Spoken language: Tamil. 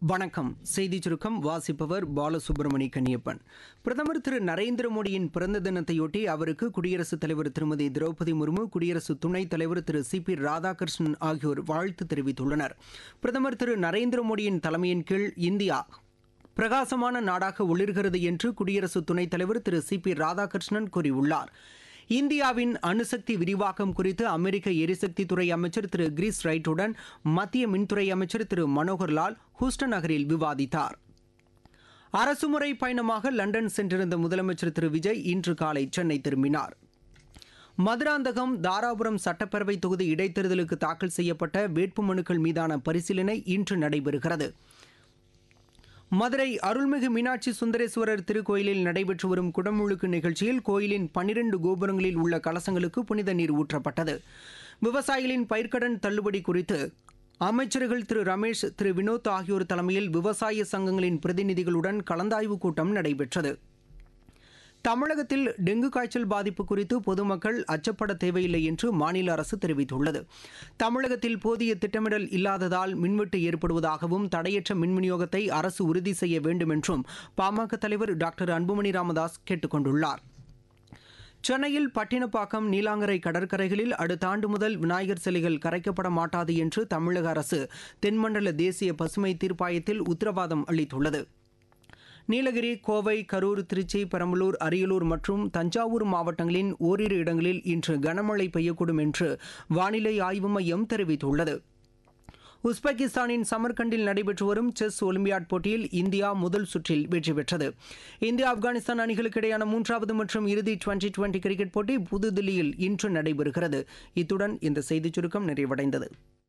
வணக்கம் செய்தி சுருக்கம் வாசிப்பவர் பாலசுப்ரமணி கன்னியப்பன் பிரதமர் திரு நரேந்திர மோடியின் பிறந்த தினத்தையொட்டி அவருக்கு குடியரசுத் தலைவர் திருமதி திரௌபதி முர்மு குடியரசு துணைத் தலைவர் திரு சி பி ராதாகிருஷ்ணன் ஆகியோர் வாழ்த்து தெரிவித்துள்ளனர் பிரதமர் திரு நரேந்திர மோடியின் தலைமையின் கீழ் இந்தியா பிரகாசமான நாடாக ஒளிர்கிறது என்று குடியரசு துணைத் தலைவர் திரு சி பி ராதாகிருஷ்ணன் கூறியுள்ளார் இந்தியாவின் அணுசக்தி விரிவாக்கம் குறித்து அமெரிக்க எரிசக்தி துறை அமைச்சர் திரு கிரீஸ் ரைட்டுடன் மத்திய மின்துறை அமைச்சர் திரு மனோகர் லால் ஹூஸ்டன் நகரில் விவாதித்தார் அரசுமுறை பயணமாக லண்டன் சென்றிருந்த முதலமைச்சர் திரு விஜய் இன்று காலை சென்னை திரும்பினார் மதுராந்தகம் தாராபுரம் சட்டப்பேரவை தொகுதி இடைத்தேர்தலுக்கு தாக்கல் செய்யப்பட்ட வேட்புமனுக்கள் மீதான பரிசீலனை இன்று நடைபெறுகிறது மதுரை அருள்மிகு மீனாட்சி சுந்தரேஸ்வரர் திருக்கோயிலில் நடைபெற்று வரும் குடமுழுக்கு நிகழ்ச்சியில் கோயிலின் பனிரெண்டு கோபுரங்களில் உள்ள கலசங்களுக்கு புனித நீர் ஊற்றப்பட்டது விவசாயிகளின் பயிர்க்கடன் தள்ளுபடி குறித்து அமைச்சர்கள் திரு ரமேஷ் திரு வினோத் ஆகியோர் தலைமையில் விவசாய சங்கங்களின் பிரதிநிதிகளுடன் கலந்தாய்வு கூட்டம் நடைபெற்றது தமிழகத்தில் டெங்கு காய்ச்சல் பாதிப்பு குறித்து பொதுமக்கள் அச்சப்பட தேவையில்லை என்று மாநில அரசு தெரிவித்துள்ளது தமிழகத்தில் போதிய திட்டமிடல் இல்லாததால் மின்வெட்டு ஏற்படுவதாகவும் தடையற்ற மின் விநியோகத்தை அரசு உறுதி செய்ய வேண்டும் என்றும் பாமக தலைவர் டாக்டர் அன்புமணி ராமதாஸ் கேட்டுக் கொண்டுள்ளார் சென்னையில் பட்டினப்பாக்கம் நீலாங்கரை கடற்கரைகளில் அடுத்த ஆண்டு முதல் விநாயகர் சிலைகள் கரைக்கப்பட மாட்டாது என்று தமிழக அரசு தென்மண்டல தேசிய பசுமை தீர்ப்பாயத்தில் உத்தரவாதம் அளித்துள்ளது நீலகிரி கோவை கரூர் திருச்சி பெரம்பலூர் அரியலூர் மற்றும் தஞ்சாவூர் மாவட்டங்களின் ஓரிரு இடங்களில் இன்று கனமழை பெய்யக்கூடும் என்று வானிலை ஆய்வு மையம் தெரிவித்துள்ளது உஸ்பெகிஸ்தானின் சமர்கண்டில் நடைபெற்று வரும் செஸ் ஒலிம்பியாட் போட்டியில் இந்தியா முதல் சுற்றில் வெற்றி பெற்றது இந்தியா ஆப்கானிஸ்தான் அணிகளுக்கு இடையான மூன்றாவது மற்றும் இறுதி டுவெண்டி டுவெண்டி கிரிக்கெட் போட்டி புதுதில்லியில் இன்று நடைபெறுகிறது இத்துடன் இந்த செய்திச் சுருக்கம் நிறைவடைந்தது